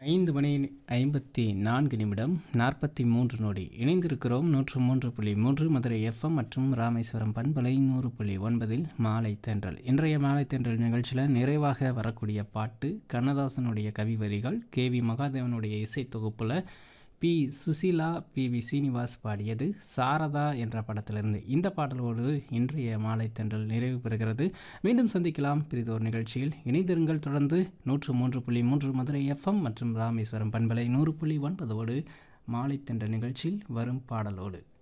ஐந்து மணி ஐம்பத்தி நான்கு நிமிடம் நாற்பத்தி மூன்று நொடி இணைந்திருக்கிறோம் நூற்று மூன்று புள்ளி மூன்று மதுரை எஃப்எம் மற்றும் ராமேஸ்வரம் பண்பலை நூறு புள்ளி ஒன்பதில் மாலை தென்றல் இன்றைய மாலை தென்றல் நிகழ்ச்சியில் நிறைவாக வரக்கூடிய பாட்டு கண்ணதாசனுடைய கவி வரிகள் கே வி மகாதேவனுடைய இசை தொகுப்பில் P Susheela P V Srinivas பாடியது சாரதா என்ற படத்திலிருந்து இந்த பாடலோடு இன்றைய மாலை தென்றல் நிறைவு பெறுகிறது மீண்டும் சந்திக்கலாம் பிரிதோர் நிகழ்ச்சியில் இணைந்திருங்கள் தொடர்ந்து நூற்று மூன்று புள்ளி மூன்று மதுரை எஃப்எம் மற்றும் ராமேஸ்வரம் பண்பலை நூறு புள்ளி ஒன்பதோடு மாலை தென்ற நிகழ்ச்சியில் வரும் பாடலோடு